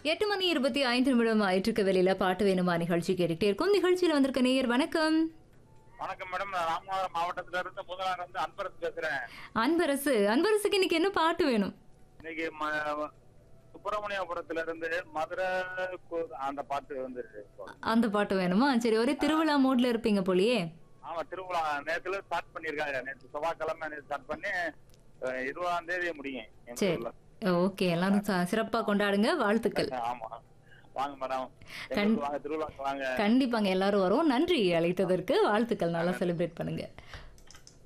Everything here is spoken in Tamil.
எட்டு மணி இருபத்தி ஐந்து நிமிடம் ஆயிற்றுக்கு வெளியில பாட்டு வேணுமா நிகழ்ச்சி கேட்டுக்கிட்டே இருக்கும் நிகழ்ச்சியில் வந்திருக்க நேயர் வணக்கம் வணக்கம் மேடம் நான் ராமநாதபுரம் மாவட்டத்துல இருந்து முதலாளர் வந்து அன்பரசு பேசுறேன் அன்பரசு அன்பரசுக்கு இன்னைக்கு என்ன பாட்டு வேணும் இன்னைக்கு ம- சுப்பிரமணியபுரத்துல இருந்து மதுரை கு- அந்த பாட்டு வந்து அந்த பாட்டு வேணுமா சரி ஒரே திருவிழா மூட்ல இருப்பீங்க போலியே ஆமா திருவிழா நேத்துல ஸ்டார்ட் பண்ணிருக்காங்க நேற்று செவ்வாய்க்கிழமை நேற்று ஸ்டார்ட் பண்ணி அஹ், இருபதாம் தேதி முடியும் எங்க சரி ஊர்ல. ஓகே எல்லாரும் ச- சிறப்பா கொண்டாடுங்க வாழ்த்துக்கள் ஆமா வாங்க மேடம் கண்- எங்களுக்கு வாங்க திருவிழாக்கு வாங்க கண்டிப்பாங்க எல்லாரும் வரும் நன்றி அழைத்ததற்கு வாழ்த்துக்கள் நல்லா செலிப்ரேட் பண்ணுங்க